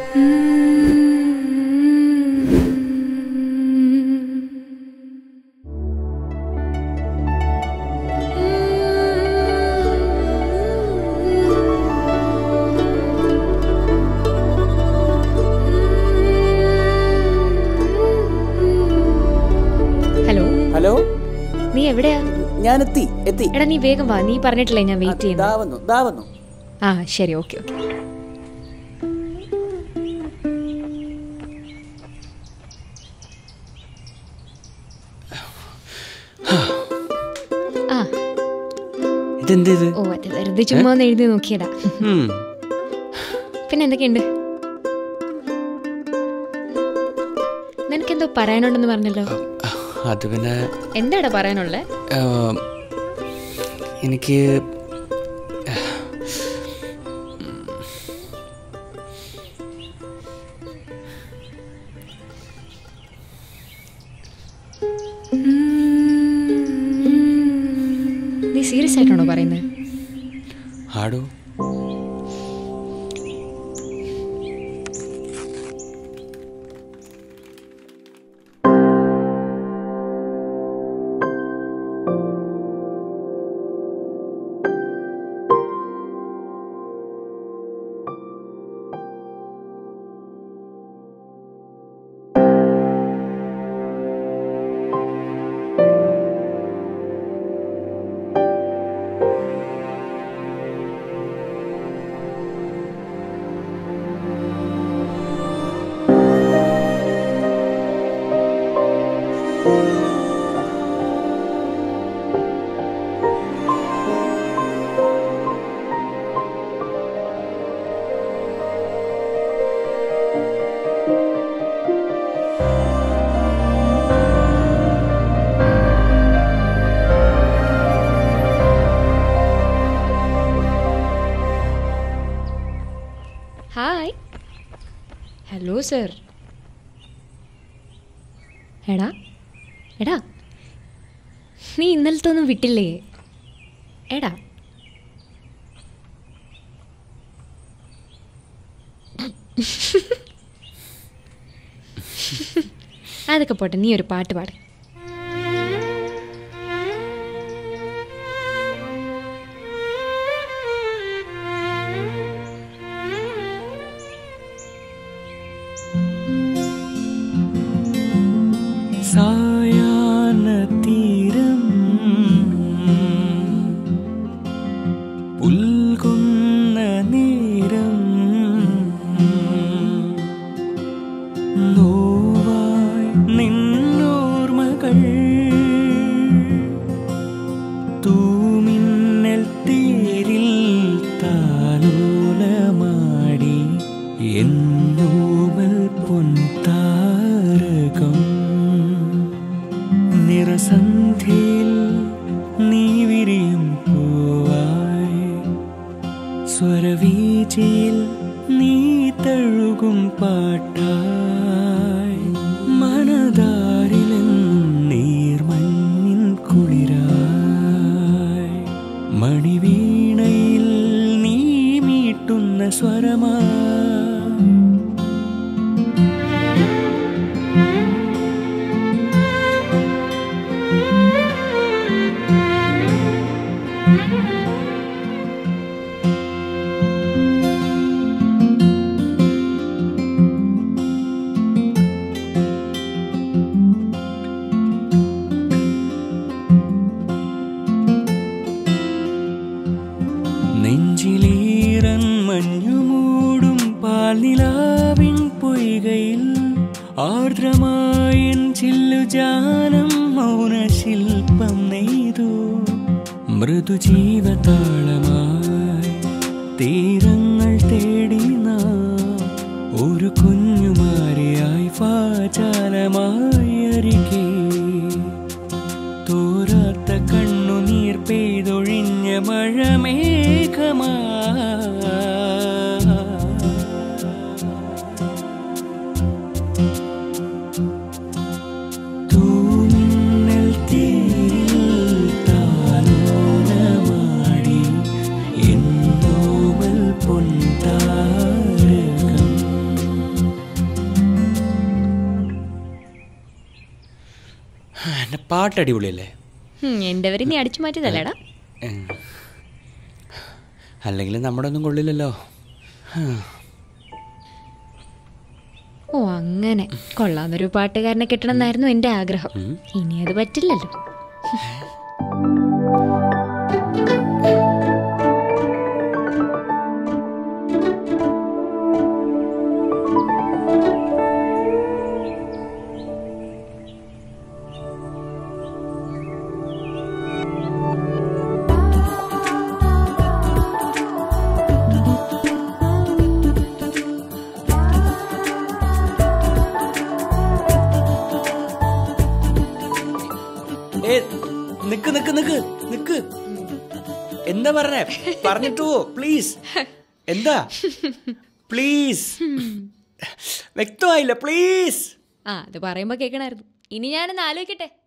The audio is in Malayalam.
ഹലോ ഹലോ നീ എവിടെയാ ഞാൻ എത്തി എത്തി എടാ നീ വേഗം വാ നീ പറഞ്ഞിട്ടില്ലേ ഞാൻ വെയിറ്റ് ചെയ്യുന്നു ദാ വന്നു ദാ വന്നു ആ ശരി ഓക്കെ ഓക്കെ ആ ഇതെന്ത് ഇത് ഓ അത് വെറുതെ ചുമ്മാ ഒന്ന് എഴുതി നോക്കിയതാ ഉം. പിന്നെ എന്തൊക്കെയുണ്ട് നിനക്കെന്തോ പറയാനുണ്ടെന്ന് പറഞ്ഞല്ലോ അത് പിന്നെ എന്താടാ പറയാനുള്ളത് ആ, എനിക്ക് നീ സീരിയസ് ആയിട്ടാണോ പറയുന്നത് ആടോ ഹായ് ഹലോ സർ എടാ എടാ നീ ഇന്നലത്തെ ഒന്നും വിട്ടില്ലേ എടാ അതൊക്കെ പോട്ടെ നീ ഒരു പാട്ട് പാട് സായാഹ്ന തീരം പുൽകുന്ന നേരം നോവായി നിന്നോർമകൾ തൂമിന്നൽ തേരിൽ താലോലമാടി എന്നോമൽ പൊൻതാരകം നിറസന്ധിയിൽ നീ വിരിയും പൂവായി സ്വരവീചിയിൽ നീ തഴുകും പാട്ടായി മനതാരിലെന്നും നീർമഞ്ഞിൻ കുളിരായി മണിവീണയിൽ നീ മീട്ടുന്ന സ്വരമായി നെഞ്ചിലീറൻ മഞ്ഞുമൂടും പാൽനിലാവിൻ പൊയ്കയിൽ ആർദ്രമായൻ ചില്ലുജാനം മൗനശില്പം നെയ്തു മൃദുജീവതാളമായി തീരങ്ങൾ തേടി നാം ഒരു കുഞ്ഞുമാരിയായി വാചാലമായി അരികെ തോരാത്ത കണ്ണുനീർ പെയ്തൊഴിഞ്ഞ മഴമേഘമാ തൂമിന്നൽ തീരിൽ താലോലമാടി എന്നോവൽ പൊൻ പാട്ട് അടിപൊളിയല്ലേ ഹും, എൻ്റെ വരെ നീ അടിച്ചു മാറ്റിയതല്ലേടാ ഉം. അല്ലെങ്കിൽ നമ്മുടെ ഒന്നും കൊള്ളില്ലല്ലോ ഓ അങ്ങനെ കൊള്ളാവുന്നൊരു പാട്ടുകാരനെ കിട്ടണമെന്നായിരുന്നു എൻ്റെ ആഗ്രഹം ഇനി അത് പറ്റില്ലല്ലോ ഏ നിക്ക് നിക്ക് നിക്ക് നിക്ക് എന്താ പറഞ്ഞേ പറഞ്ഞിട്ടു പ്ലീസ് എന്താ പ്ലീസ് വ്യക്തമായില്ല പ്ലീസ് ആ അത് പറയുമ്പോൾ കേൾക്കണമായിരുന്നു ഇനി ഞാനൊന്ന് ആലോചിക്കട്ടെ